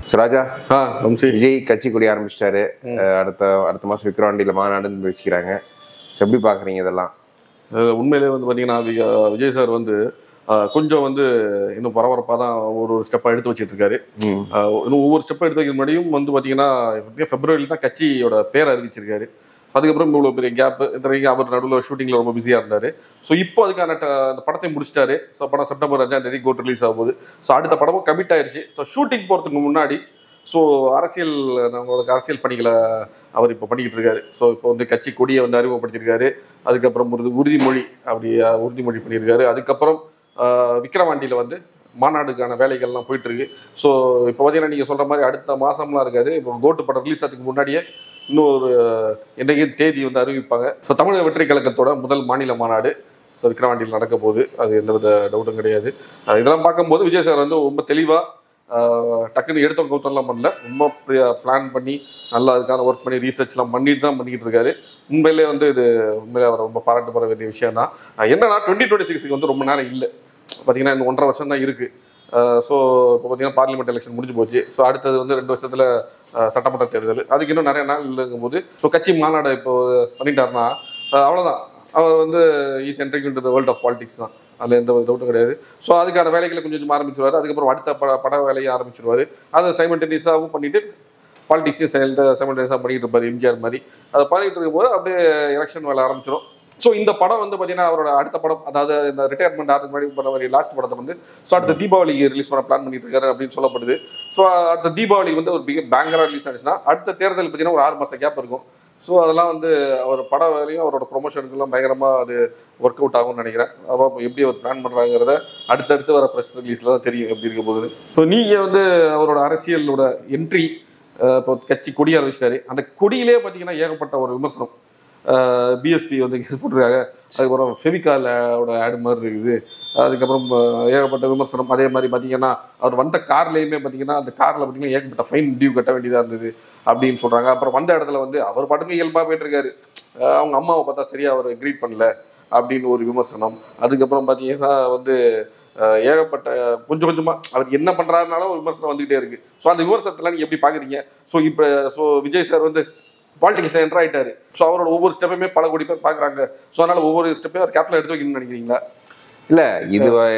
சுராஜா ஆ வம்சி விஜய் கட்சி கொடி ஆரம்பிச்சிட்டாரு அஹ் அடுத்த அடுத்த மாசம் விக்ரவாண்டியில மாநாடுன்னு பேசிக்கிறாங்க So, எப்படி பாக்குறீங்க இதெல்லாம் அஹ் உண்மையிலே வந்து பார்த்தீங்கன்னா வி- விஜய் சார் வந்து அஹ், கொஞ்சம் வந்து இன்னும் பரபரப்பாக தான் ஒரு ஒரு ஸ்டெப்பாக எடுத்து வச்சிட்டு இருக்காரு ம். அஹ், இன்னும் ஒவ்வொரு ஸ்டெப்பாக எடுத்து வைக்கிற முன்னாடியும் வந்து பார்த்தீங்கன்னா பிப்ரவரியில் தான் கட்சியோட பேர் அறிவிச்சிருக்காரு அதுக்கப்புறம் இவ்வளோ பெரிய கேப் இத்தனைக்கு அவர் நடுவில் ஷூட்டிங்கில் ரொம்ப பிஸியாக இருந்தார் ஸோ இப்போ அதுக்கான ட- அந்த படத்தை முடிச்சிட்டாரு ஸோ படம் செப்டம்பர் அஞ்சாம் தேதி கோட் ரிலீஸ் ஆக போகுது ஸோ அடுத்த படமும் கமிட் ஆயிருச்சு ஸோ ஷூட்டிங் போகிறதுக்கு முன்னாடி ஸோ அரசியல் நம்மளோட அரசியல் பணிகளை அவர் இப்போ பண்ணிக்கிட்டு இருக்காரு ஸோ இப்போ வந்து கட்சி கொடியை வந்து அறிமுகப்படுத்தியிருக்காரு அதுக்கப்புறம் ஒரு உறுதிமொழி அப்படி அஹ், உறுதிமொழி பண்ணியிருக்காரு அதுக்கப்புறம் அஹ், விக்கிரவாண்டியில் வந்து மாநாடுக்கான வேலைகள்லாம் போயிட்டு இருக்கு ஸோ இப்போ பார்த்தீங்கன்னா நீங்கள் சொல்கிற மாதிரி அடுத்த மாதம்லாம் இருக்காது இப்போ கோட்டு படம் ரிலீஸ் ஆகிறதுக்கு முன்னாடியே இன்னும் ஒரு என்னைக்கு தேதி வந்து அறிவிப்பாங்க ஸோ தமிழக வெற்றி கழகத்தோட முதல் மாநில மாநாடு ஸோ விக்கிரவாண்டியில் நடக்க போகுது அது எந்தவித டவுட்டும் கிடையாது அஹ் இதெல்லாம் பார்க்கும்போது விஜய் சார் வந்து ரொம்ப தெளிவாக டக்குன்னு எடுத்தோம் கவுத்தம்லாம் பண்ணல ரொம்ப பிளான் பண்ணி நல்லா அதுக்கான ஒர்க் பண்ணி ரீசர்ச்லாம் பண்ணிட்டு தான் பண்ணிக்கிட்டு இருக்காரு உண்மையிலே வந்து இது உண்மையிலே அவர் ரொம்ப பாராட்டப்பட வேண்டிய விஷயம் தான் என்னன்னா டுவெண்ட்டி டுவெண்ட்டி சிக்ஸுக்கு வந்து ரொம்ப நேரம் இல்லை பார்த்தீங்கன்னா இந்த ஒன்றரை வருஷம் தான் இருக்குது ஸோ இப்போ பார்த்தீங்கன்னா பார்லிமெண்ட் எலெக்ஷன் முடிஞ்சு போச்சு ஸோ அடுத்தது வந்து ரெண்டு வருஷத்தில் சட்டமன்ற தேர்தல் அதுக்கு இன்னும் நிறைய நாள் இருக்கும்போது ஸோ கட்சி மாநாடு இப்போ பண்ணிட்டாருன்னா அஹ் அவ்வளவுதான் அவர் வந்து is entering to the world of politics தான் அதில் எந்த ஒரு டவுட்டும் கிடையாது ஸோ அதுக்கான வேலைகளை கொஞ்சம் கொஞ்சமாக ஆரம்பிச்சிருவாரு அதுக்கப்புறம் அடுத்த பட பட வேலையை ஆரம்பிச்சிருவாரு அதை சைமல்டேனியஸாகவும் பண்ணிட்டு பாலிடிக்ஸையும் சைமல்டேனியஸாக பண்ணிட்டு இருப்பாரு எம்ஜிஆர் மாதிரி அதை பண்ணிட்டு இருக்கும்போது அப்படியே எலெக்ஷன் வேலை ஆரம்பிச்சிடும் ஸோ இந்த படம் வந்து பார்த்தீங்கன்னா அவரோட அடுத்த படம் அதாவது இந்த ரிட்டையர்மெண்ட் ஆகிறதுக்கு முன்னாடி பண்ண மாதிரி லாஸ்ட் படத்தை வந்து ஸோ அடுத்த தீபாவளிக்கு ரிலீஸ் பண்ண பிளான் பண்ணிட்டு இருக்காரு அப்படின்னு சொல்லப்படுது ஸோ அடுத்த தீபாவளி வந்து ஒரு பிக பேங்கராக ரிலீஸ் ஆனிச்சுன்னா அடுத்த தேர்தல் பார்த்தீங்கன்னா ஒரு ஆறு மாதம் கேப் இருக்கும் ஸோ அதெல்லாம் வந்து அவர் பட வேலையும் அவரோட ப்ரொமோஷனுக்கெல்லாம் பயங்கரமாக அது ஒர்க் அவுட் ஆகும்னு நினைக்கிறேன் அப்போ எப்படி அவர் பிளான் பண்ணுறாங்கிறத அடுத்தடுத்து வர ப்ரெஸ் ரிலீஸில் தான் தெரியும் எப்படி இருக்க போகுது ஸோ நீங்கள் வந்து அவரோட அரசியலோட என்ட்ரி இப்போ கட்சி கொடி அறிவிச்சிட்டாரு அந்த கொடியிலே பார்த்தீங்கன்னா ஏகப்பட்ட ஒரு விமர்சனம் பிஎஸ்பி வந்து கேஸ் போட்டிருக்காங்க அதுக்கப்புறம் ஃபெவிகாலோட ஆடு மாதிரி இருக்குது அதுக்கப்புறம் அஹ், ஏகப்பட்ட விமர்சனம் அதே மாதிரி பார்த்தீங்கன்னா அவர் வந்த கார்லேயுமே பார்த்தீங்கன்னா அந்த காரில் பார்த்தீங்கன்னா ஏகப்பட்ட ஃபைன் டியூ கட்ட வேண்டியதாக இருந்தது அப்படின்னு சொல்கிறாங்க அப்புறம் வந்த இடத்துல வந்து அவர் பாட்டுக்கு இயல்பாக போயிட்டு இருக்காரு அஹ், அவங்க அம்மாவை பார்த்தா சரியா அவர் க்ரீட் பண்ணல அப்படின்னு ஒரு விமர்சனம் அதுக்கப்புறம் பார்த்தீங்கன்னா வந்து அஹ், ஏகப்பட்ட கொஞ்சம் கொஞ்சமாக அவர் என்ன பண்ணுறாருனாலும் ஒரு விமர்சனம் வந்துகிட்டே இருக்கு ஸோ அந்த விமர்சனத்தெல்லாம் நீங்கள் எப்படி பார்க்குறீங்க ஸோ இப்போ ஸோ விஜய் சார் வந்து பாலிடிக்ஸ் என்டர் ஆயிட்டாரு ஸோ அவரோட ஒவ்வொரு ஸ்டெப்பையுமே பல கோடி பேர் பார்க்குறாங்க ஸோ அதனால ஒவ்வொரு ஸ்டெப்பையும் அவர் கேர்ஃபுல்லாக எடுத்து வைக்கணும்னு நினைக்கிறீங்களா இல்ல இது வ-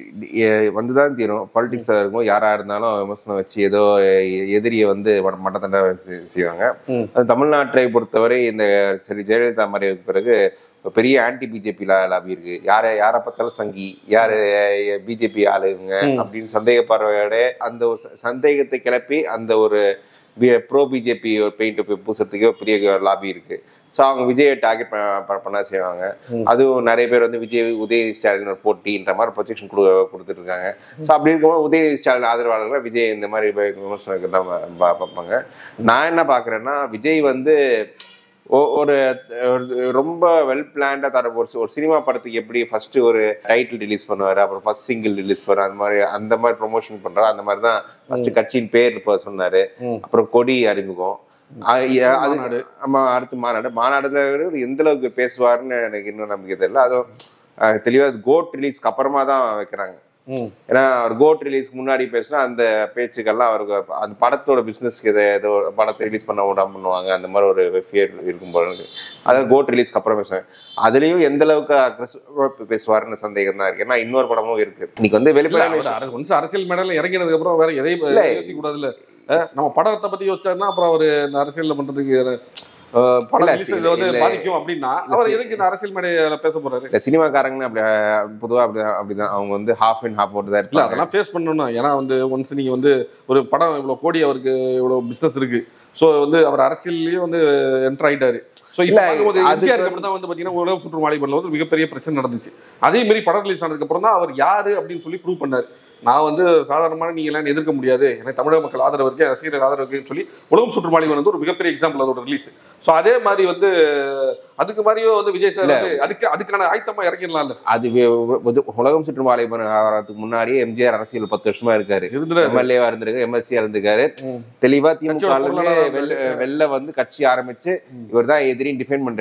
எ- வந்துதான் தீரும் பாலிடிக்ஸ் இருக்கும் யாரா இருந்தாலும் விமர்சனம் வச்சு ஏதோ எ- எதிரியை வந்து மட- மட்டத்தண்டா செ- செய்வாங்க ம். அது தமிழ்நாட்டை பொறுத்தவரை இந்த சரி ஜெயலலிதா மறைவுக்கு பிறகு ஒரு பெரிய ஆன்டி பிஜேபி லாபி இருக்கு யாரை யாரை பார்த்தாலும் சங்கி யாரு பிஜேபி ஆளுங்க ம். அப்படின்னு சந்தேகப்படுறவோட அந்த ஒரு ச- சந்தேகத்தை கிளப்பி அந்த ஒரு ப்ரோ பிஜேபி ஒரு பெயிண்ட் பூசத்துக்கு ஒரு பெரிய லாபி இருக்கு ஸோ அவங்க விஜயை டார்கெட் பண்ண செய்வாங்க ம். அதுவும் நிறைய பேர் வந்து விஜய் உதயநிதி ஸ்டாலின் ஒரு போட்டின்ற மாதிரி ப்ரொஜெக்ஷன் கொடு கொடுத்துட்டு இருக்காங்க ஸோ அப்படி இருக்கும்போது உதயநிதி ஸ்டாலின் ஆதரவாளர்கள் விஜய் இந்த மாதிரி விமர்சனத்துக்கு தான் பா- பா- பார்ப்பாங்க நான் என்ன பார்க்குறேன்னா விஜய் வந்து ஒ- ஒரு ஒரு ரொம்ப வெல் பிளான்டா தர ஒரு சி- ஒரு சினிமா படத்துக்கு எப்படி ஃபர்ஸ்ட் ஒரு டைட்டில் ரிலீஸ் பண்ணுவாரு அப்புறம் ஃபர்ஸ்ட் சிங்கிள் ரிலீஸ் பண்ணுவாரு அந்த மாதிரி அந்த மாதிரி ப்ரொமோஷன் பண்றாரு அந்த மாதிரி தான் ஃபர்ஸ்ட் கட்சியின் பேர் இப்போ சொன்னாரு ம். அப்புறம் கொடி அறிமுகம் அ- எ- அது மாநாடு. ஆமா அடுத்து மாநாடு மாநாடுல விட எந்த அளவுக்கு பேசுவாருன்னு எனக்கு இன்னும் நம்பிக்கை தெரியல அதுவும் அஹ், தெளிவா கோட் ரிலீஸ்க்கு அப்புறமா தான் வைக்கிறாங்க ம் ஏன்னா அவர் கோட் ரிலீஸ்க்கு முன்னாடி பேசினா அந்த பேச்சுக்கெல்லாம் அவருக்கு அந்த படத்தோட பிஸ்னஸ்க்கு எதை ஏதோ படத்தை ரிலீஸ் பண்ண விடாம பண்ணுவாங்க அந்த மாதிரி ஒரு ஃபியர் இருக்கும் போல இருக்கு அதாவது கோட் ரிலீஸ்க்கு அப்புறம் பேசுவேன் அதுலயும் எந்த அளவுக்கு aggressive பேசுவாருன்னு சந்தேகம் தான் இருக்கு ஏன்னா இன்னொரு படமும் இருக்கு இன்னைக்கு வந்து இல்ல வெளிப்படையான அவர் விஷயம். அரசு- once அரசியல் மேடையில இறங்கினதுக்கு அப்புறம் வேற எதையும் இல்ல. யோசிக்க கூடாதுல்ல அஹ் நம்ம படத்தை பத்தி யோசிச்சாருன்னா அப்புறம் அவர் இந்த அரசியல்ல பண்றதுக்கு அஹ், படம் இல்ல, release இல்ல, இதை வந்து இல்ல. பாதிக்கும் அப்படின்னா இல்ல, அவர் சரி. எதுக்கு இந்த அரசியல் மேடையில பேச போறாரு இல்ல சினிமாக்காரங்கன்னு அப்படி அஹ், பொதுவா அப்படி அப்படிதான் அவங்க வந்து ஹாஃப் அண்ட் ஹாஃப் ஓட்டு தான் இல்ல இருப்பாங்க அதெல்லாம் ஃபேஸ் பண்ணணும் ஏன்னா வந்து ஒன்ஸ் நீங்க வந்து ஒரு படம் இவ்வளவு கோடி அவருக்கு இவ்வளவு பிசினஸ் இருக்கு சோ வந்து அவர் அரசியல்லயே வந்து என்டர் ஆயிட்டாரு சோ இப்ப இல்ல, பார்க்கும்போது அது எம்ஜிஆருக்கு அப்புறம் தான் வந்து பாத்தீங்கன்னா உலக சுற்று மாளிகைல வந்து மிகப்பெரிய பிரச்சனை நடந்துச்சு அதே மாதிரி படம் ரிலீஸ் ஆனதுக்கு அப்புறம் தான் அவர் யாரு அப்படின்னு சொல்லி ப்ரூவ் பண்ணாரு நான் வந்து சாதாரணமான நீங்க எல்லாம் எதிர்க்க முடியாது எனக்கு தமிழக மக்கள் ஆதரவு இருக்கு ரசிகர்கள் ஆதரவு இருக்குன்னு சொல்லி உலகம் சுற்று மாளிகை வந்து ஒரு மிகப்பெரிய எக்ஸாம்பிள் அதோட ரிலீஸ் சோ அதே மாதிரி வந்து அதுக்கு மாதிரியும் வந்து விஜய் சார் வந்து அதுக்கு அதுக்கான ஆயத்தமா இறங்கிடலாம்ல அது வே- உ- உலகம் சுற்றும் வாலிபன் ஆகிறதுக்கு முன்னாடியே எம்ஜிஆர் அரசியல் பத்து வருஷமா இருக்காரு இருந்துட்டு எம்எல்ஏவா இருந்திருக்காரு எம்எல்சியா இருந்திருக்காரு ம். தெளிவா கட்சியோட திமுக பொருளாதார வெள்ள வெள்ள வந்து கட்சி ஆரம்பிச்சு இவர் தான் எதிரின்னு டிஃபைன் பண்றாரு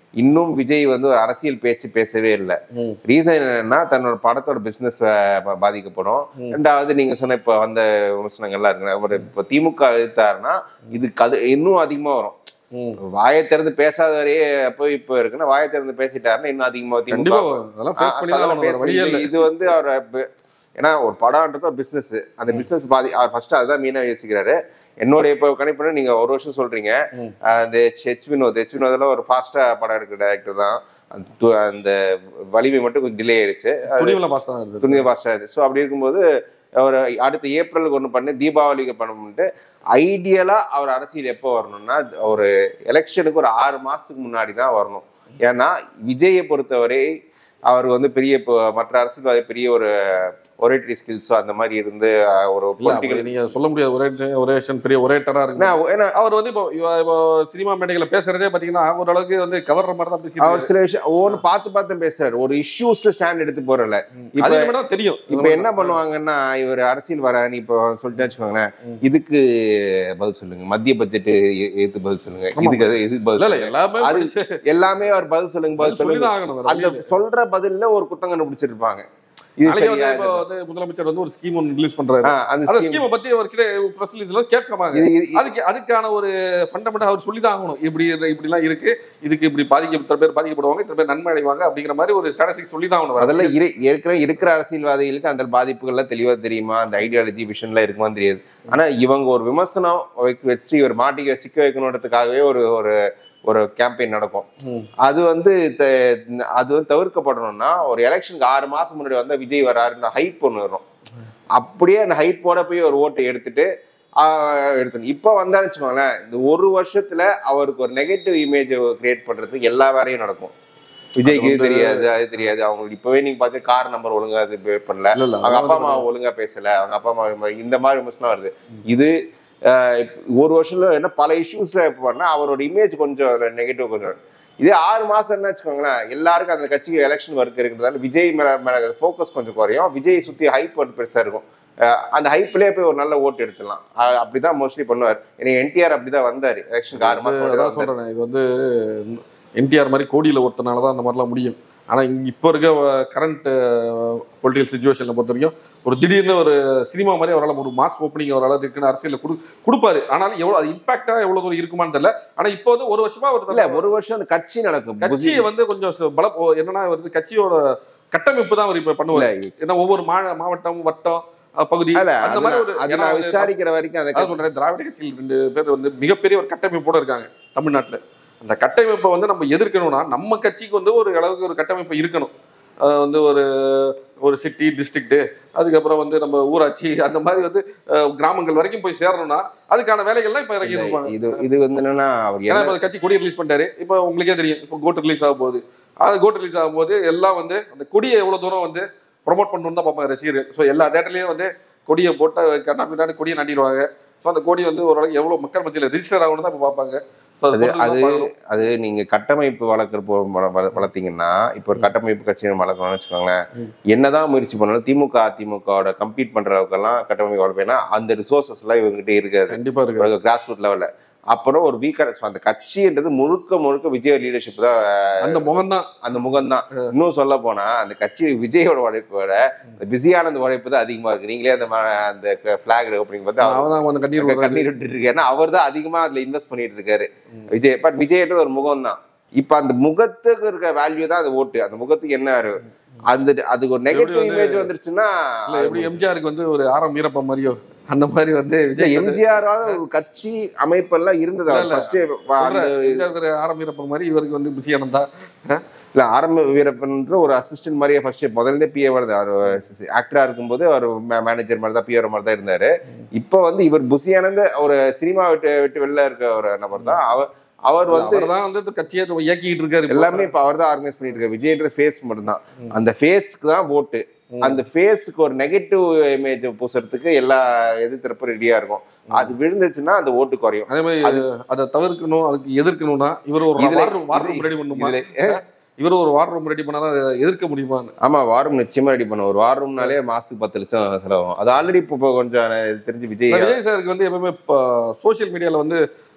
இன்னும் விஜய் வந்து ஒரு அரசியல் பேச்சு பேசவே இல்லை ம். ரீசன் என்னன்னா தன்னோட படத்தோட பிசினஸ் பாதிக்கப்படும் ம். ரெண்டாவது நீங்க சொன்ன இப்ப வந்த விமர்சனங்கள்லாம் இருக்கு அவர் இப்ப திமுக எதிர்த்தாருன்னா இதுக்கு அது இன்னும் அதிகமா வரும் ம். வாயை திறந்து பேசாதவரையே அப்போ இப்போ இருக்குன்னா வாயை திறந்து பேசிட்டாருன்னா இன்னும் அதிகமா கண்டிப்பா திமுக அதெல்லாம் ஃபேஸ் பண்ணி தான் அதெல்லாம் ஆகணும். face வேற வழியே பண்ணி- இல்லை இது வந்து அவர் அப்ப- ஏன்னா ஒரு படம்ன்றது ஒரு பிசினஸ் அந்த பிசினஸ் பாதி அவர் ஃபர்ஸ்ட் அதுதான் மீனா யோசிக்கிறாரு என்னுடைய இப்போ கணிப்புல நீங்க ஒரு வருஷம் சொல்றீங்க ம். ஆஹ் இந்த ஹெச் வினோத் ஹெச் வினோதெல்லாம் ஒரு ஃபாஸ்டா படம் எடுக்கிற டேரக்டர் தான் அந்த து- அந்த வலிமை மட்டும் கொஞ்சம் டிலே ஆயிடுச்சு துணிவுல பாஸ் தான் இருந்தது துணித ஃபாஸ்டா ஆயிடுச்சு ஸோ அப்படி இருக்கும்போது அவர் அடுத்த ஏப்ரலுக்கு ஒன்று பண்ணி தீபாவளிக்கு பண்ணணும்ட்டு ஐடியலா அவர் அரசியல் எப்போ வரணும்னா ஒரு எலெக்ஷனுக்கு ஒரு ஆறு மாசத்துக்கு முன்னாடி தான் வரணும் ஏன்னா விஜயை பொறுத்தவரை அவர் வந்து பெரிய இப்போ மற்ற அரசியல்வாதி பெரிய ஒரு ஒரேட்டரி ஸ்கில்ஸோ அந்த மாதிரி இருந்து அஹ், ஒரு இல்ல அப்படி பொலிட்டிக்கல் நீங்க சொல்ல முடியாது ஒரே ஒரேஷன் பெரிய ஒரேட்டரா இருக்கு ஏன்னா அவர் வந்து இப்போ இவ- இப்போ சினிமா மேடைகளை பேசுறதே பாத்தீங்கன்னா ஓரளவுக்கு வந்து கவர்ற மாதிரி தான் அவர் பேசிட்டு சில விஷயம் ஒவ்வொன்று பார்த்து பார்த்து பேசுறாரு ஒரு இஷ்யூஸ் ஸ்டாண்ட் எடுத்து போறல இப்ப அது மட்டும் தெரியும் இப்ப என்ன பண்ணுவாங்கன்னா இவர் அரசியல் வரான்னு இப்போ சொல்லிட்டு வச்சுக்கோங்களேன் ம். இதுக்கு பதில் சொல்லுங்க மத்திய பட்ஜெட் எதுக்கு பதில் சொல்லுங்க ஆமா. இதுக்கு அது எதுக்கு பதில் இல்ல இல்ல சொல்லுங்க எல்லாமே அது படிச்சு- எல்லாமே அவர் பதில் சொல்லுங்க பதில் அது சொல்லுங்க சொல்லிதான் ஆகணும் வேற அந்த வழி இல்ல. சொல்ற பதில்ல ஒரு குத்தம் கண்டுபிடிச்சிருப்பாங்க இது நாளைக்கு வந்து சரியா இப்போ வந்து முதலமைச்சர் வந்து ஒரு ஸ்கீம் ஒன்று ரிலீஸ் பண்றாரு ஆ, அந்த அந்த scheme- ஸ்கீமை பத்தி அவர்கிட்ட பிரஸ் ரிலீஸ்ல கேட்கமாங்க இது- இது- அதுக்கு அதுக்கான ஒரு ஃபண்டமெண்டா அவர் சொல்லி தான் ஆகணும் இப்படி இப்படி எல்லாம் இருக்கு இதுக்கு இப்படி பாதிக்க இத்தனை பேர் பாதிக்கப்படுவாங்க இத்தனை பேர் நன்மை அடைவாங்க அப்படிங்கிற மாதிரி ஒரு ஸ்டாட்டிஸ்டிக் சொல்லி தான் ஆகணும் அதெல்லாம் இரு ஏற்கனவே இருக்கிற அரசியல்வாதிகளுக்கு அந்த பாதிப்புகள்லாம் தெளிவா தெரியுமா அந்த ஐடியாலஜி விஷன்லாம் இருக்குமான்னு தெரியாது ஆனா இவங்க ஒரு விமர்சனம் வைக்க- வச்சு இவர் மாட்டிக்க சிக்க வைக்கணுன்றதுக்காகவே ஒரு ஒரு ஒரு கேம்பெயின் நடக்கும் ம். அது வந்து த- அது வந்து தவிர்க்கப்படணும்னா ஒரு எலெக்ஷனுக்கு ஆறு மாசம் முன்னாடி வந்தா விஜய் வராருன்ற ஹைப் ஒன்று வரும் அப்படியே அந்த ஹைப்போட போய் ஒரு ஓட்டு எடுத்துட்டு ஆஹ், எடுத்துணும் இப்போ வந்தான்னு வச்சுக்கோங்களேன் இந்த ஒரு வருஷத்துல அவருக்கு ஒரு நெகட்டிவ் இமேஜ் கிரியேட் பண்றதுக்கு எல்லா வேலையும் நடக்கும் விஜய்க்கு இது தெரியாது அது தெரியாது அவங்க இப்பவே நீங்க பார்த்து கார் நம்பர் ஒழுங்கா இது pay பண்ணல இல்ல இல்ல அவங்க அப்பா அதான் அம்மா ஒழுங்கா பேசல அவங்க அப்பா அம்மா இந்த மாதிரி விமர்சனம் வருது இது ஆஹ், இப்ப ஒரு வருஷத்துல என்ன பல இஷ்யூஸ்ல இப்போ பண்ணா அவரோட இமேஜ் கொஞ்சம் நெகட்டிவ் கொஞ்சம் இதே ஆறு மாசம் என்ன வச்சுக்கோங்களேன் எல்லாருக்கும் அந்த கட்சிக்கு எலெக்ஷன் ஒர்க் இருக்கிறதால விஜய் மேல மேல ஃபோக்கஸ் கொஞ்சம் குறையும் விஜய் சுத்தி ஹைப் வந்து பெருசா இருக்கும் ஆஹ், அந்த ஹைப்லயே போய் ஒரு நல்ல ஓட்டு எடுத்துடலாம் ஆஹ், அப்படிதான் மோஸ்ட்லி பண்ணுவார் எனக்கு என்டிஆர் அப்படிதான் வந்தாரு எலெக்ஷனுக்கு ஆறு மாசம் முன்னாடி தான் அதான் வந்தாரு சொல்றேன் இது வந்து என்டிஆர் மாதிரி கோடியில ஒருத்தனால தான் அந்த மாதிரிலாம் முடியும் ஆனா இங்க இப்போ இருக்க கரண்ட் பொலிட்டிக்கல் சுச்சுவேஷன்ல பொறுத்த வரைக்கும் ஒரு திடீர்னு ஒரு சினிமா மாதிரி அவரால் ஒரு மாஸ் ஓப்பனிங் அவரால் இருக்குன்னு அரசியல் கொடு கொடுப்பாரு ஆனாலும் எவ்வளவு அது இம்பாக்டா எவ்வளவு தூரம் இருக்குமான்னு தெரியல ஆனா இப்போ வந்து ஒரு வருஷமா இல்ல ஒரு ஒரு வருஷம் அந்த கட்சி நடக்கும் கட்சியை வந்து கொஞ்சம் ச- பல ஓ, என்னன்னா வந்து கட்சியோட கட்டமைப்பு தான் அவர் இப்ப பண்ணுவார் இல்ல, ஏன்னா ஒவ்வொரு மா மாவட்டம் வட்டம் அஹ், பகுதி இல்ல, அந்த அது மாதிரி நான்- ஒரு அது ஏன்னா நான் வந்து விசாரிக்கிற வரைக்கும் அந்த அதான் சொல்றேன் திராவிட கட்சியில் ரெண்டு பேர் வந்து மிகப்பெரிய ஒரு கட்டமைப்போட இருக்காங்க தமிழ்நாட்டுல அந்த கட்டமைப்பை வந்து நம்ம எதிர்க்கணும்னா நம்ம கட்சிக்கு வந்து ஒரு அளவுக்கு ஒரு கட்டமைப்பு இருக்கணும் அஹ் வந்து ஒரு ஒரு சிட்டி டிஸ்ட்ரிக்ட் அதுக்கப்புறம் வந்து நம்ம ஊராட்சி அந்த மாதிரி வந்து அஹ், கிராமங்கள் வரைக்கும் போய் சேரணும்னா அதுக்கான வேலைகள்லாம் இப்ப இறங்கி இல்ல, இருப்பாங்க இது இது வந்து என்னன்னா அவர் ஏன்னா என்ன இப்ப கட்சி கொடி ரிலீஸ் பண்ணிட்டாரு இப்போ உங்களுக்கே தெரியும் இப்போ கோட் ரிலீஸ் ஆக போகுது அது கோட் ரிலீஸ் ஆகும்போது எல்லாம் வந்து அந்த கொடியை எவ்வளவு தூரம் வந்து ப்ரொமோட் பண்ணணும்னு தான் பார்ப்பாங்க ரசிகர்கள் ஸோ எல்லா தேட்டர்லயும் வந்து கொடியை போட்டு கண்ணா பின்னாடி கொடியை நட்டிடுவாங்க ஸோ அந்த கொடி வந்து ஓரளவுக்கு எவ்வளவு மக்கள் மத்தியில் ரிஜிஸ்டர் ஆகணும் தான் இப்போ பார்ப்பாங்க ஸோ அது அது அது நீங்க கட்டமைப்பு வளர்க்குறப்போ வள- வள- வளர்த்தீங்கன்னா இப்போ ஒரு கட்டமைப்பு கட்சியை வளர்க்கணும்னு வச்சுக்கோங்களேன் ம். என்னதான் முயற்சி பண்ணாலும் திமுக அதிமுகவோட கம்பீட் பண்ற அளவுக்கெல்லாம் கட்டமைப்பு வளர்ப்பேன்னா அந்த ரிசோர்சஸ் எல்லாம் இவங்ககிட்ட இருக்காது கண்டிப்பா இருக்கு கிராஸ் ரூட் லெவல்ல அப்புறம் ஒரு வீக்கர் அந்த கட்சின்றது முழுக்க முழுக்க விஜய் லீடர்ஷிப் தான் அந்த முகம் தான் அந்த முகம் தான் இன்னும் சொல்ல போனா அந்த கட்சி விஜயோட உழைப்போட பிஸியான அந்த உழைப்பு தான் அதிகமா இருக்கு நீங்களே அந்த ம- அந்த பிளாக் ஓப்பனிங் பார்த்து அவர் அவன் தான் வந்து கண்ணீர் விடுறாரு. கண்ணீர் விட்டுட்டு இருக்காரு ஏன்னா அவர் தான் அதிகமா அதுல இன்வெஸ்ட் பண்ணிட்டு இருக்காரு விஜய் பட் விஜய்ன்றது ஒரு முகம் தான் இப்ப அந்த முகத்துக்கு இருக்க வேல்யூ தான் அது ஓட்டு அந்த முகத்துக்கு என்ன ஒரு- அந்த அதுக்கு ஒரு நெகட்டிவ் வந்து- இமேஜ் வந்துருச்சுன்னா இல்ல எப்படி எம்ஜிஆருக்கு வந்து ஒரு ஆரம் வீரப்ப மாதிரியோ அந்த மாதிரி வந்து விஜய் வந்து- எம்ஜிஆரால ஒரு கட்சி அமைப்பெல்லாம் இருந்தது இல்ல, இல்ல. ஃபர்ஸ்ட் சொல்றேன், அந்த எம்ஜிஆருக்கு ஒரு ஆரம் வீரப்ப மாதிரி இவருக்கு வந்து பிஸி ஆனந்தா இல்ல ஆரம்ப வீரப்பன்ற ஒரு அசிஸ்டன்ட் மாதிரியே ஃபர்ஸ்ட் முதல்ல பிஏ வருது அவர் ஆக்டரா இருக்கும்போது அவர் மேனேஜர் மாதிரி தான் பிஆர் மாதிரி தான் இருந்தாரு இப்போ வந்து இவர் புசியானந்த ஒரு சினிமா விட்டு விட்டு வெளில இருக்க ஒரு நபர் தான் அவர் அவர் வந்து அவர் தான் வந்து இந்த கட்சியை இயக்கிட்டு இருக்காரு இப்போ. எல்லாமே இப்ப அவர் தான் ஆர்கனைஸ் பண்ணிட்டு இருக்காரு விஜய்ன்ற ஃபேஸ் மட்டும்தான் அந்த ஃபேஸ்க்கு தான் ஓட்டு ம். அந்த ஃபேஸ்க்கு ஒரு நெகட்டிவ் இமேஜ் பூசுறதுக்கு எல்லா எது தரப்பும் ரெடியா இருக்கும் அது விழுந்துச்சுன்னா அந்த ஓட்டு குறையும் அதே மாதிரி அதை தவிர்க்கணும் அதுக்கு எதிர்க்கணும்னா இவர் ஒரு இதுல- வார் ரூம் வார் ரூம் இது- ரெடி பண்ணுமா இதுல இவர் ஒரு வார் ரூம் ரெடி பண்ணாதான் அதை எதிர்க்க முடியுமான்னு ஆமா வாரம் நிச்சயமா ரெடி பண்ணுவோம் ஒரு வார் ரூம்னாலே மாசத்துக்கு பத்து லட்சம் செலவாகும் அது ஆல்ரெடி இப்போ இப்போ கொஞ்சம் எனக்கு தெரிஞ்சு விஜய் விஜய் சாருக்கு வந்து எப்பவுமே இப்போ சோஷியல் மீடியால வந்து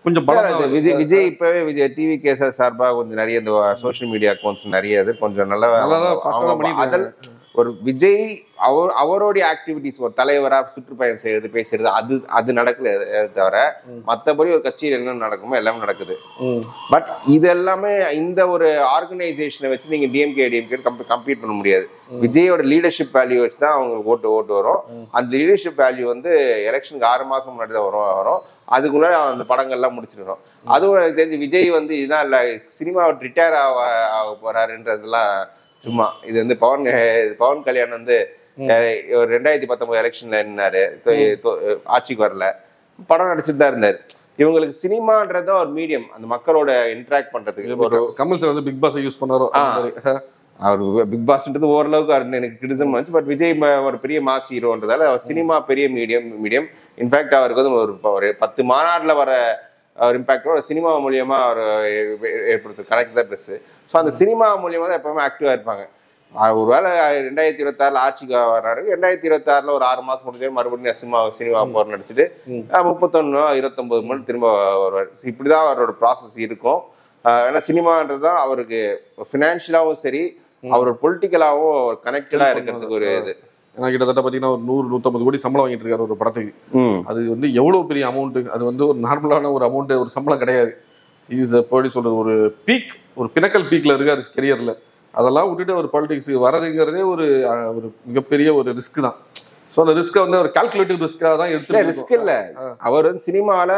கொஞ்சம் இல்ல, பலம் அது விஜய் விஜய் இப்பவே விஜய் டிவி கேசர் சார்பா கொஞ்சம் நிறைய இந்த சோஷியல் மீடியா அக்கௌண்ட்ஸ் நிறைய இது கொஞ்சம் நல்லா நல்லாதான் fast ஆ அவங்க பண்ணிட்டு அதல் ஒரு விஜய் அவர் அவருடைய ஆக்டிவிட்டிஸ் ஒரு தலைவரா சுற்றுப்பயணம் செய்யறது பேசுறது அது அது நடக்கல தவிர ம். மத்தபடி ஒரு கட்சியில் என்ன நடக்குமோ எல்லாமே நடக்குது ம். பட் இது எல்லாமே இந்த ஒரு ஆர்கனைசேஷனை வச்சு நீங்க டிஎம்கே டிஎம்கே கம்பீட் பண்ண முடியாது ம். விஜயோட லீடர்ஷிப் வேல்யூ வச்சு தான் அவங்களுக்கு ஓட்டு ஓட்டு வரும் ம். அந்த லீடர்ஷிப் வேல்யூ வந்து எலெக்ஷனுக்கு ஆறு மாசம் முன்னாடி தான் வரும் வரும் அதுக்குள்ள அந்த படங்கள்லாம் முடிச்சிடணும் அதுவும் எனக்கு தெரிஞ்சு விஜய் வந்து இதுதான் இல்ல சினிமாவை ரிட்டையர் ஆக ஆக போறாருன்றதெல்லாம் சும்மா இது வந்து பவன் அஹ் பவன் கல்யாண் வந்து ம். அஹ் ஒரு ரெண்டாயிரத்தி பத்தொன்பது எலெக்ஷன்ல நின்னாரு தொ- தொ- ஆட்சிக்கு வரல படம் நடிச்சுட்டு தான் இருந்தாரு இவங்களுக்கு சினிமான்றத ஒரு மீடியம் அந்த மக்களோட இன்டராக்ட் பண்றதுக்கு ஒரு கமல் சார் வந்து பிக் பாஸ் யூஸ் பண்ணாரோ அந்த ஆ. மாதிரி. அவர் பிக் பாஸ்ன்றது ஓரளவுக்கு அவர் எனக்கு கிரிட்டிசம் வந்துச்சு பட் விஜய் ம- ஒரு பெரிய மாஸ் ஹீரோன்றதால அவர் சினிமா பெரிய மீடியம் மீடியம் இன்ஃபேக்ட் அவருக்கு வந்து ஒரு ஒரு பத்து மாநாட்டில் வர அவர் இம்பாக்டோட சினிமா மூலியமா அவர் ஏ- ஏற்படுத்து கனெக்ட் தான் பெருசு ஸோ அந்த சினிமா மூலியமா தான் எப்பவுமே ஆக்டிவா இருப்பாங்க அவர் ஒருவேளை ரெண்டாயிரத்தி இருபத்தாறுல ஆட்சிக்கு வர்றாரு ரெண்டாயிரத்தி இருபத்தாறுல ஒரு ஆறு மாசம் முடிஞ்சு மறுபடியும் சினிமா சினிமா போர் நடிச்சுட்டு ம். முப்பத்தொன்னு இருபத்தொன்பது மணி திரும்ப வருவார் So இப்படிதான் அவரோட ப்ராசஸ் இருக்கும் ஆஹ் ஏன்னா சினிமான்றது தான் அவருக்கு ஃபினான்ஷியலாகவும் சரி அவர் பொலிட்டிக்கலாகவும் கனெக்டடா இருக்கிறதுக்கு ஒரு இது ஏன்னா கிட்டத்தட்ட பாத்தீங்கன்னா ஒரு நூறு நூத்தம்பது கோடி சம்பளம் வாங்கிட்டு இருக்காரு ஒரு படத்துக்கு ம் அது வந்து எவ்வளவு பெரிய அமௌண்ட் அது வந்து ஒரு நார்மலான ஒரு அமௌண்ட் ஒரு சம்பளம் கிடையாது இஸ் எப்படி சொல்றது ஒரு பீக் ஒரு பினக்கல் பீக்ல இருக்காரு கெரியர்ல அதெல்லாம் விட்டுட்டு ஒரு பாலிடிக்ஸ் வரதுங்கிறதே ஒரு அஹ், ஒரு மிகப்பெரிய ஒரு ரிஸ்க் தான் ஸோ அந்த ரிஸ்க்கை வந்து ஒரு கால்குலேட்டிவ் ரிஸ்க்காக தான் இல்ல எடுத்து ரிஸ்க் இல்ல அவர் வந்து சினிமால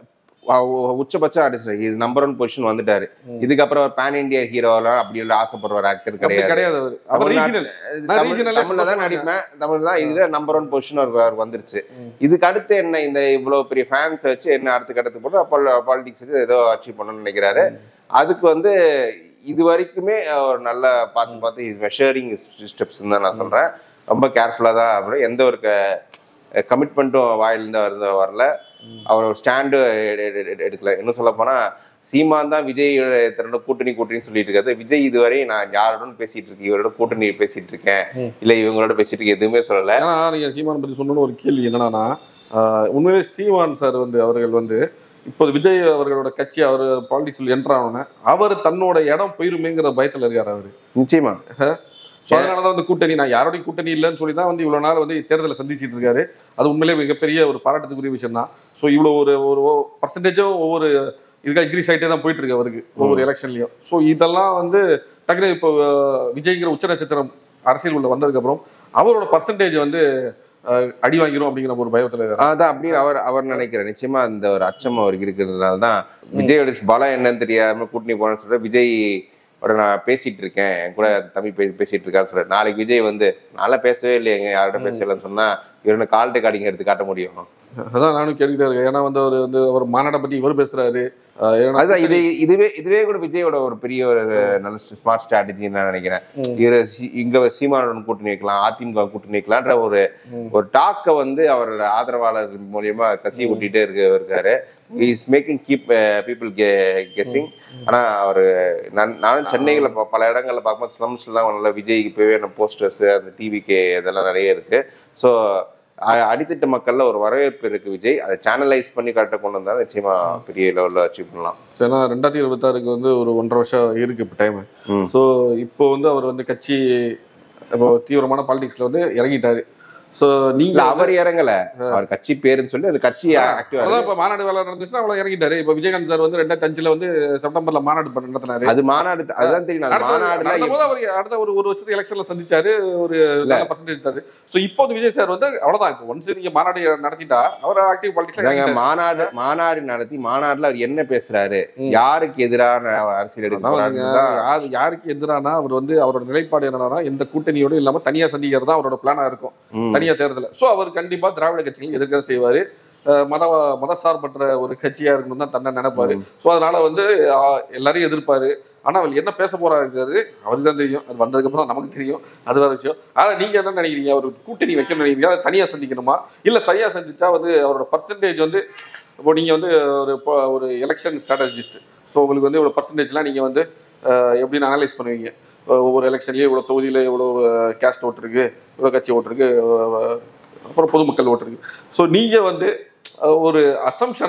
உச்சபட்ச artist is number one position வந்துட்டாரு ம். இதுக்கப்புறம் பேன் இந்தியா ஹீரோலாம் அப்படி எல்லாம் ஆசைப்படுற ஒரு ஆக்டர் அப்படி கிடையாது கிடையாது அவர் அவர் ரீஜனல் நான் தமிழ் regional ஆ தமிழ்ல தான் சொல்ல நடிப்பேன் தமிழ் தான் இதுல நம்பர் ஒன் பொசிஷன் அவருக்கு வந்துருச்சு ம். இதுக்கு அடுத்து என்ன இந்த இவ்வளவு பெரிய ஃபேன்ஸ் வச்சு என்ன அடுத்த கட்டத்துக்கு போட்டு பாலிடிக்ஸ் வச்சு ஏதோ அச்சீவ் பண்ணணும்னு நினைக்கிறாரு அதுக்கு வந்து இது வரைக்குமே ஒரு நல்ல பார்த்து பார்த்து இஸ் மெஷரிங் ஸ்டெப்ஸ் தான் நான் சொல்றேன் ரொம்ப கேர்ஃபுல்லா தான் அப்படி எந்த ஒரு கமிட்மெண்ட்டும் வாயிலிருந்து வருது வரல அவர் ஒரு ஸ்டாண்டு எடுக்கல இன்னும் சொல்ல போனா சீமான் தான் விஜய் தன்னோட கூட்டணி கூட்டணின்னு சொல்லிட்டு இருக்காரு விஜய் இதுவரை நான் யாரோட பேசிட்டு இருக்கேன் இவரோட கூட்டணி பேசிட்டு இருக்கேன் ம். இல்ல இவங்களோட பேசிட்டு இருக்கேன் எதுவுமே சொல்லல ஏன்னா நீங்க சீமான் பத்தி சொன்னோன்னு ஒரு கேள்வி என்னன்னா ஆஹ், உண்மையிலே சீமான் சார் வந்து அவர்கள் வந்து இப்போது விஜய் அவர்களோட கட்சி அவர் பாலிடிக்ஸில் என்ட்ரானோன்னு அவர் தன்னோட இடம் போயிருமேங்கிற பயத்துல இருக்காரு அவரு நிச்சயமா ஸோ அதனால தான் வந்து கூட்டணி நான் யாரோடையும் கூட்டணி இல்லைன்னு சொல்லி தான் வந்து இவ்வளோ நாள் வந்து தேர்தலை சந்திச்சிட்டு இருக்காரு அது உண்மையிலே மிகப்பெரிய ஒரு பாராட்டுக்குரிய விஷயம் தான் ஸோ இவ்வளோ ஒரு ஒரு பர்சன்டேஜும் ஒவ்வொரு இதுக்காக இன்க்ரீஸ் ஆகிட்டே தான் போயிட்டு இருக்கு அவருக்கு ஒவ்வொரு எலெக்ஷன்லையும் ஸோ இதெல்லாம் வந்து டக்குனு இப்போ அஹ், விஜய்ங்கிற உச்ச நட்சத்திரம் அரசியல் உள்ள வந்ததுக்கப்புறம் அவரோட பர்சன்டேஜ் வந்து அஹ், அடி வாங்கிரும் அப்படிங்கிற ஒரு பயத்தில் இருக்காரு அதான் அப்படி அவர் அவர் நினைக்கிறார் நிச்சயமா அந்த ஒரு அச்சம் அவருக்கு இருக்கிறதுனால தான் விஜயோட பலம் என்னன்னு தெரியாம கூட்டணி போனேன்னு சொல்லிட்டு விஜய் ஓட நான் பேசிட்டு இருக்கேன் என் கூட தம்பி பே பேசிட்டு இருக்கான்னு சொல்ல நாளைக்கு விஜய் வந்து நல்லா பேசவே இல்லையேங்க யாரோட பேசலன்னு சொன்னா இவரு கால் ரெக்கார்டிங் எடுத்து காட்ட முடியும் அதான் நானும் கேட்டுக்கிட்டே இருக்கேன் ஏன்னா வந்து அவர் வந்து அவர் மாநாட்டை பத்தி இவர் பேசுறாரு அஹ், ஏன்னா அதுதான் இது இதுவே இதுவே கூட விஜயோட ஒரு பெரிய ஒரு நல்ல ஸ்மார்ட் ஸ்ட்ராட்டஜின்னு நான் நினைக்கிறேன் ம். இவரு சி- இங்க சீமானுடன் கூட்டணி வைக்கலாம் அதிமுக கூட்டணி வைக்கலான்ற ஒரு ம். ஒரு டாக்கை வந்து அவரோட ஆதரவாளர் மூலியமா கசி விட்டிட்டே இருக்க இருக்காரு is making keep people guessing ஆனா அவரு நான் நானும் சென்னையில ப- பல இடங்கள்ல பார்க்கும்போது ஸ்லம்ஸ்லாம் நல்ல விஜய்க்கு தேவையான போஸ்டர்ஸ் அந்த டிவிக்கு இதெல்லாம் நிறைய இருக்கு ஸோ அடித்தட்டு மக்கள்ல ஒரு வரவேற்பு இருக்கு விஜய் அதை சேனலைஸ் பண்ணி கரெக்டாக கொண்டு வந்தா நிச்சயமா பெரிய லெவலில் அச்சீவ் பண்ணலாம் ஏன்னா ரெண்டாயிரத்தி இருபத்தாறுக்கு வந்து ஒரு ஒன்றரை வருஷம் இருக்கு இப்போ டைம் ம். ஸோ இப்போ வந்து அவர் வந்து கட்சி இப்போ தீவிரமான பாலிடிக்ஸ்ல வந்து இறங்கிட்டாரு ஸோ நீங்க இல்ல அவர் இறங்கல அவர் கட்சி பேருன்னு சொல்லி அது கட்சி ஆக்டிவா அதான் இப்போ மாநாடு வேலை நடந்துச்சுன்னா அவ்வளோ இறங்கிட்டாரு இப்போ விஜயகாந்த் சார் வந்து ரெண்டாயிரத்தி அஞ்சுல வந்து செப்டம்பர்ல மாநாடு பண்ண- நடத்தினாரு அது மாநாடு அதுதான் தெரியும் அந்த அடுத்த ஒரு- மாநாடுல நடந்தபோது அவர் அடுத்த ஒரு ஒரு வருஷத்துக்கு எலெக்ஷன்ல சந்திச்சாரு ஒரு நல்ல பர்சன்டேஜ் தரு ஸோ இப்போ விஜய் சார் வந்து அவ்வளவுதான் இப்போ ஒன்ஸ் நீங்க மாநாடு நடத்திட்டா அவர் ஆக்டிவ் இதாங்க பாலிடிக்ஸ் மாநாடு மாநாடு நடத்தி மாநாடுல அவர் என்ன பேசுறாரு ம். யாருக்கு எதிரான அரசியல் எடுக்க அதான் வந்துங்க, போறாருன்னு தான் யாரு- யாருக்கு எதிரானா அவர் வந்து அவரோட நிலைப்பாடு என்னன்னா எந்த கூட்டணியோடும் இல்லாம தனியா சந்திக்கிறது தான் அவரோட பிளானா இருக்கும் ம். தனியா தேர்தல் சோ அவர் கண்டிப்பா திராவிட கட்சிகள் எதிர்க்க தான் செய்வாரு அஹ் மத மதசார்பற்ற ஒரு கட்சியா இருக்கணும் தான் தன்னை நினைப்பாரு சோ அதனால வந்து ஆஹ், எல்லாரையும் எதிர்ப்பாரு ஆனா அவர் என்ன பேச போறாங்கிறது அவருக்கு தான் தெரியும் அது வந்ததுக்கு அப்புறம் நமக்கு தெரியும் அது வேற விஷயம் ஆனா நீங்க என்ன நினைக்கிறீங்க அவர் கூட்டணி வைக்கணும்னு நினைக்கிறீங்க அதை தனியா சந்திக்கணுமா இல்ல சரியா சந்திச்சா வந்து அவரோட பர்சன்டேஜ் வந்து இப்போ நீங்க வந்து ஒரு இப்போ ஒரு எலெக்ஷன் ஸ்ட்ராட்டஜிஸ்ட் ஸோ உங்களுக்கு வந்து இவ்வளோ பர்சன்டேஜ்லாம் நீங்க வந்து அஹ், எப்படின்னு அனலைஸ் பண்ணுவீங்க அஹ் ஒவ்வொரு எலெக்ஷன்லயும் இவ்வளோ தொகுதியில் இவ்வளோ கேஸ்ட் ஓட்டு இருக்கு இவ்வளோ கட்சி ஓட்டு இருக்கு அஹ், அப்புறம் பொதுமக்கள் ஓட்டு இருக்கு ஸோ நீங்க வந்து அஹ், ஒரு அசம்ஷனா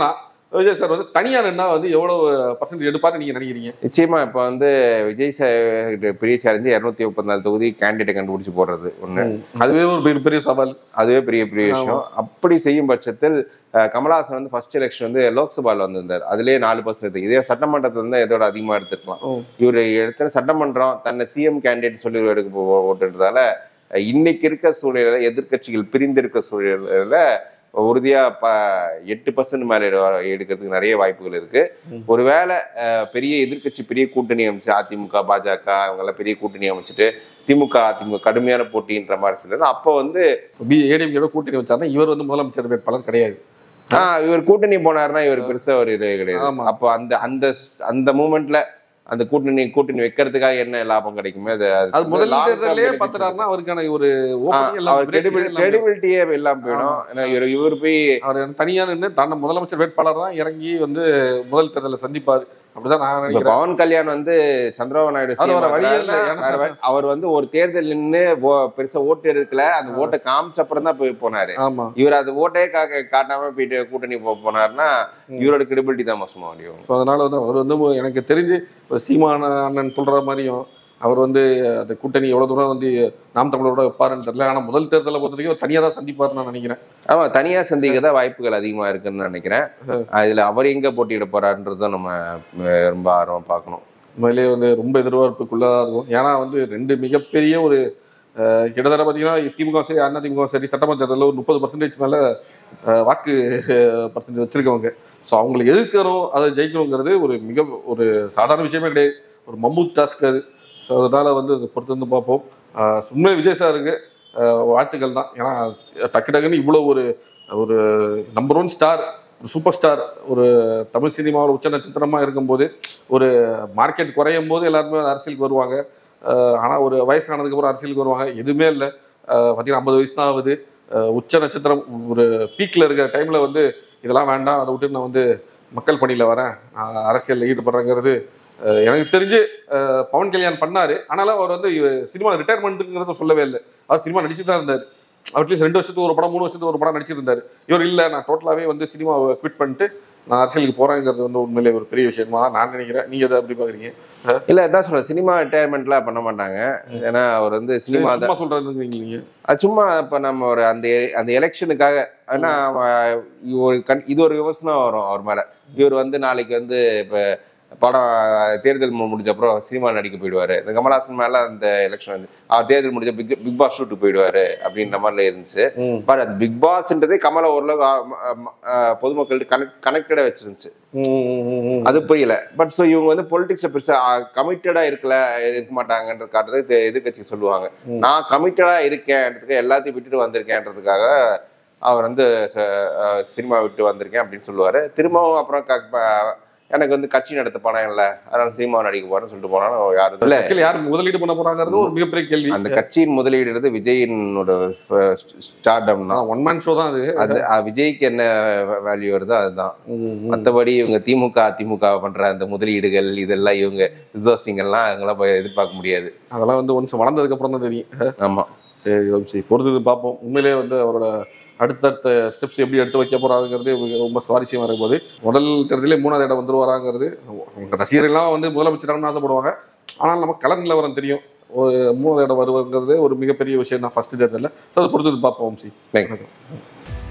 விஜய் சார் வந்து தனியா நின்னா வந்து எவ்வளவு பர்சன்டேஜ் எடுப்பாருன்னு நீங்க நினைக்கிறீங்க நிச்சயமா இப்போ வந்து விஜய் சார் பெரிய சேலஞ்சு இரநூத்தி முப்பத்தி நாலு தொகுதி கேண்டிடேட் கண்டுபிடிச்சு போடுறது ஒண்ணு அதுவே ஒரு பெரிய பெரிய சவால் அதுவே பெரிய பெரிய விஷயம் அப்படி செய்யும் பட்சத்தில் அஹ், கமலஹாசன் வந்து ஃபர்ஸ்ட் எலெக்ஷன் வந்து லோக்சபால வந்திருந்தார் அதுலயே நாலு பர்சன்ட் எடுத்து இதே சட்டமன்றத்துல இருந்தா இதோட அதிகமா எடுத்துக்கலாம் ஓ. இவர் எடுத்த சட்டமன்றம் தன்னை சிஎம் கேண்டிடேட் சொல்லி எடுக்க போ- ஓட்டுன்றதால அஹ், இன்னைக்கு இருக்க சூழ்நிலையில எதிர்க்கட்சிகள் பிரிந்திருக்க சூழ்நிலையில உறுதியா ப எட்டு பர்சன்ட் மேல எடு- எடுக்கிறதுக்கு நிறைய வாய்ப்புகள் இருக்கு ம். ஒருவேளை அஹ், பெரிய எதிர்க்கட்சி பெரிய கூட்டணி அமைச்சு அதிமுக பாஜக அவங்க எல்லாம் பெரிய கூட்டணி அமைச்சிட்டு திமுக அதிமுக கடுமையான போட்டின்ற மாதிரி சொல்லுது அப்போ வந்து ஏடிஎம்கேட கூட்டணி வச்சாருன்னா இவர் வந்து முதலமைச்சர் வேட்பாளர் கிடையாது ஆஹ் இவர் கூட்டணி போனாருன்னா இவர் பெருசா ஒரு இது கிடையாது ஆமா. அப்போ அந்த அந்த ஸ்- அந்த மூமெண்ட்ல அந்த கூட்டணி கூட்டணி வைக்கிறதுக்காக என்ன லாபம் கிடைக்குமே அது அது முதல் long term தேர்தலே benefits பார்த்துட்டாருன்னா அவருக்கான ஒரு ஆ, opening எல்லாம் அவர் break எல்லாம் கிரெடிபிலிட்டியே இல்லாம போயிடும் ஏன்னா இவர் இவர் போய் அவர் தனியா நின்று தன்னை முதலமைச்சர் வேட்பாளர் தான் இறங்கி வந்து முதல் தேர்தலை சந்திப்பார் அப்படிதான் நான் இப்ப நினைக்கிறேன் பவன் கல்யாண் வந்து சந்திரபாபு நாயுடு அது CM வர வழியே இல்ல, ஆகுறாருன்னா, ஏன்னா- வேற வழி- அவர் வந்து ஒரு தேர்தல் நின்று பெருசா ஓட்டு எடுக்கல அந்த ஓட்டை காமிச்ச அப்புறம் தான் போய் போனாரு ஆமா இவர் அது ஓட்டே கா- காட்டாம போயிட்டு கூட்டணி போ- போனார்னா இவரோட கிரெடிபிலிட்டி தான் மோசமா முடியும் ஸோ அதனால வந்து அவர் வந்து எனக்கு தெரிஞ்சு ஒரு சீமான அண்ணன் சொல்ற மாதிரியும் அவர் வந்து அந்த கூட்டணி எவ்வளவு தூரம் வந்து நாம் தமிழரோட வைப்பாருன்னு தெரியல ஆனா முதல் தேர்தலை பொறுத்த வரைக்கும் தனியா தான் சந்திப்பாருன்னு நான் நினைக்கிறேன் ஆமா தனியா சந்திக்க தான் வாய்ப்புகள் அதிகமா இருக்குன்னு நினைக்கிறேன் அதுல அவர் எங்க போட்டியிட போறாருன்றதும் நம்ம அஹ், ரொம்ப ஆர்வம் பார்க்கணும் உண்மையிலேயே வந்து ரொம்ப எதிர்பார்ப்புக்குள்ளதாக இருக்கும் ஏன்னா வந்து ரெண்டு மிகப்பெரிய ஒரு அஹ், கிட்டத்தட்ட பார்த்தீங்கன்னா திமுக சரி அண்ணா திமுக சரி சட்டமன்ற தேர்தலில் ஒரு முப்பது பர்சன்டேஜ் மேலே வாக்கு பர்சன்டேஜ் வச்சிருக்கவங்க ஸோ அவங்களை எதிர்க்கணும் அதை ஜெயிக்கணுங்கிறது ஒரு மிக ஒரு சாதாரண விஷயமே கிடையாது ஒரு மம்மூத் டாஸ்க் அது ஸோ அதனால வந்து அதை பொறுத்து வந்து பார்ப்போம் அஹ், உண்மையிலே விஜய் சாருக்கு அஹ், வாழ்த்துக்கள் தான் ஏன்னா டக்கு டக்குன்னு இவ்வளோ ஒரு ஒரு நம்பர் ஒன் ஸ்டார் ஒரு சூப்பர் ஸ்டார் ஒரு தமிழ் சினிமாவில் உச்ச நட்சத்திரமா இருக்கும்போது ஒரு மார்க்கெட் குறையும் போது எல்லாருமே அரசியலுக்கு வருவாங்க அஹ் ஆனா ஒரு வயசானதுக்கு அப்புறம் அரசியலுக்கு வருவாங்க எதுவுமே இல்லை பார்த்தீங்கன்னா ஐம்பது வயசு தான் ஆகுது அஹ் உச்ச நட்சத்திரம் ஒரு பீக்ல இருக்கிற டைம்ல வந்து இதெல்லாம் வேண்டாம் அதை விட்டு நான் வந்து மக்கள் பணியில வரேன் நான் அரசியலில் ஈடுபடுறேங்கிறது அஹ் எனக்கு தெரிஞ்சு அஹ் பவன் கல்யாண் பண்ணாரு ஆனாலும் அவர் வந்து சினிமா ரிட்டையர்மெண்ட்டுங்கிறத சொல்லவே இல்லை அவர் சினிமா நடிச்சு தான் இருந்தார் அட்லீஸ்ட் ரெண்டு வருஷத்துக்கு ஒரு படம் மூணு வருஷத்துக்கு ஒரு படம் நடிச்சிருந்தாரு இவர் இல்லை நான் டோட்டலாகவே வந்து சினிமாவை குவிட் பண்ணிட்டு நான் அரசியலுக்கு போறேங்கிறது வந்து உண்மையிலே ஒரு பெரிய விஷயமா தான் நான் நினைக்கிறேன் நீங்க அதை எப்படி பாக்குறீங்க இல்ல அதான் சொல்றேன் சினிமா ரிட்டையர்மெண்ட்லாம் பண்ண மாட்டாங்க ஏன்னா அவர் வந்து சினிமா சரி, சும்மா சொல்றதுங்க நீங்க அது சும்மா இப்ப நம்ம ஒரு அந்த அந்த எலெக்ஷனுக்காக ஏன்னா அவ- இது ஒரு கண் இது ஒரு விமர்சனம் வரும் அவர் மேல இவர் வந்து நாளைக்கு வந்து இப்ப படம் தேர்தல் மு- முடிஞ்ச அப்புறம் சினிமா நடிக்க போயிடுவாரு இந்த கமல்ஹாசன் மேல அந்த எலெக்ஷன் வந்து அவர் தேர்தல் முடிஞ்ச பிக் பிக் பாஸ் ஷூட்டு போயிடுவாரு அப்படின்ற மாதிரில இருந்துச்சு ம். பட் அது பிக் பாஸ்ன்றதே கமலை ஓரளவு பொதுமக்கள்கிட்ட கனெக்ட் கனெக்டடா வச்சிருந்துச்சு அது புரியல பட் ஸோ இவங்க வந்து பொலிட்டிக்ஸ்ல பெருசா கமிட்டடா இருக்கல இருக்க மாட்டாங்கன்ற காட்டுறது எதிர்கட்சி சொல்லுவாங்க ம். நான் கமிட்டடா இருக்கேன்றதுக்கு எல்லாத்தையும் விட்டுட்டு வந்திருக்கேன்றதுக்காக அவர் வந்து ச- அஹ் சினிமா விட்டு வந்திருக்கேன் அப்படின்னு சொல்லுவாரு திரும்பவும் அப்புறம் க- ப- எனக்கு வந்து கட்சி நடத்த பணம் இல்லை அதனால சினிமா நடிக்க போறேன்னு சொல்லிட்டு போனாலும் யாரும் இல்ல ஆக்சுவலி யார் முதலீடு பண்ண போறாங்கிறது ஒரு மிகப்பெரிய கேள்வி அந்த கட்சியின் முதலீடுறது விஜயினோட ஸ்டார்டம் தான் ஒன் மேன் ஷோ தான் அது அது அஹ் விஜய்க்கு என்ன வேல்யூ வருதோ அதுதான் ம், ம். மற்றபடி இவங்க திமுக அதிமுக பண்ற அந்த முதலீடுகள் இதெல்லாம் இவங்க ரிசோர்சிங் எல்லாம் இவங்கெல்லாம் போய் எதிர்பார்க்க முடியாது அதெல்லாம் வந்து ஒன்ஸ் வளர்ந்ததுக்கு அப்புறம் தான் தெரியும் ஆமா சரி வம்சி பொறுத்து பார்ப்போம் உண்மையிலேயே வந்து அவரோட அடுத்தடுத்த ஸ்டெப்ஸ் எப்படி எடுத்து வைக்க போறாங்கிறது ரொம்ப சுவாரஸ்யமா இருக்கும் போது முதல் தேர்தலே மூணாவது இடம் வந்துருவாராங்கிறது உங்க ரசிகர்கள்லாம் வந்து முதலமைச்சராகணும்னு ஆசைப்படுவாங்க ஆனால் நம்ம கலர் நிலவரம் தெரியும் ஒரு மூணாவது இடம் வருவங்கிறது ஒரு மிகப்பெரிய விஷயம் தான் ஃபர்ஸ்ட் தேர்தலில் ஸோ அதை பொறுத்து பார்ப்போம் வம்சி Thank you. வணக்கம்